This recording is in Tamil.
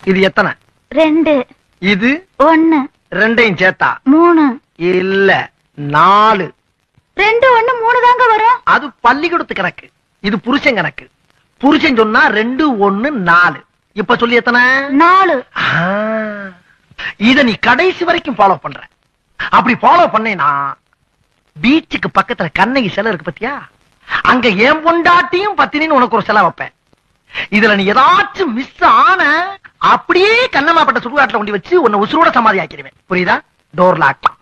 இது எத்தனை ரெண்டு இது ஒண்ணு ரெண்டையும் சேர்த்தா மூணு இல்ல நாலு ரெண்டு ஒண்ணு மூணு தாங்க வரும் அது பள்ளிக்கூடத்து கணக்கு இது புருஷன் கணக்கு புருஷன் சொன்னா ரெண்டு ஒண்ணு நாலு இப்ப சொல்லி எத்தனை நாலு ஆ, இத நீ கடைசி வரைக்கும் ஃபாலோ பண்ற அப்படி ஃபாலோ பண்ணேனா பீச்சுக்கு பக்கத்துல கண்ணகி சிலை இருக்கு பத்தியா அங்க ஏன் பொண்டாட்டியும் பத்தினின்னு உனக்கு ஒரு சிலை வைப்பேன் இதுல நீ ஏதாச்சும் மிஸ் ஆன அப்படியே கண்ணமாப்பட்ட சுடுகாட்டுல கொண்டு வச்சு உன்னை உசுரோட சமாதி ஆக்கிடுவேன் புரியுதா டோர் லாக்